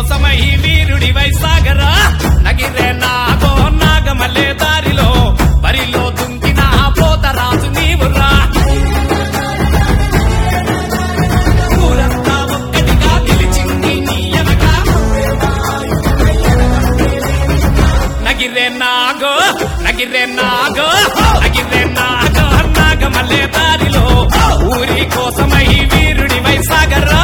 కోసమై వీరుడి వైసాగరా నగిరే నాగో నాగమల్లే దారిలో బరిలో దుంకిన పోతరాజు నీవురా ఊరంతా ఒక్కటిగా నిలిచింది నీ ఎనక నగిరే నాగో నగిరే నాగో నగిరే నాగో నాగమల్లే దారిలో ఊరి కోసమై వీరుడి వైసాగరా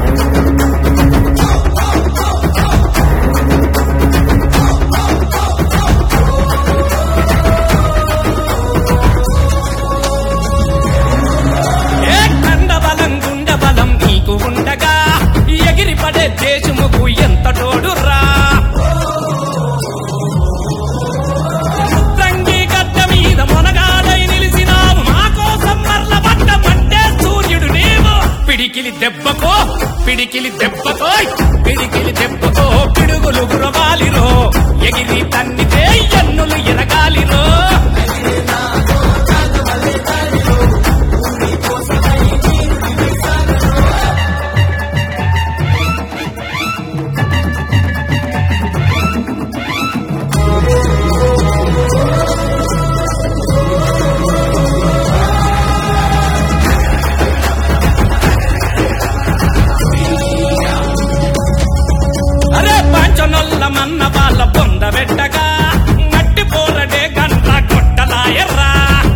ఏ కండ బలం గుండ బలం నీకు ఉండగా ఎగిరి పడే దేశముకు ఎంత తోడురా ముత్తంగి గడ్డ మీద మొనగాడై నిలిచినావు మా కోసం మర్ల పట్టమంటే సూర్యుడు నీవు పిడికిలి దెబ్బకో పిడికిలి దెబ్బకో పిడికిలి దెబ్బకో పిడుగులు గురవాలిరో ఎగిరి తన్నితే ఎన్నులు ఎరగాలిరో అరే పంచనొల్ల మన్న వాళ్ళ బొంద పెట్టగా మట్టి పోరడే గంట కొట్టలాయర్రా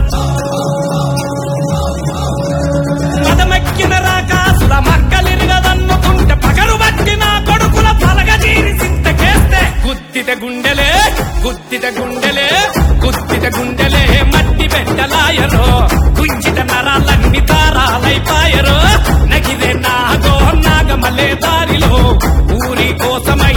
పదమెక్కిన రాకాసుల మక్కలిరగదన్నుకుంటే పగలు పట్టిన కొడుకుల పలగ తీరి సింతకేస్తే గుద్దిత గుండెలే గుద్దిత గుండెలే గుద్దిత గుండెలే మట్టి పెట్టలాయరో గుంజిత నరాలన్ని తారాలైపాయరో నగిరే నాగో నాగమలే దారిలో ఊరి కోసమై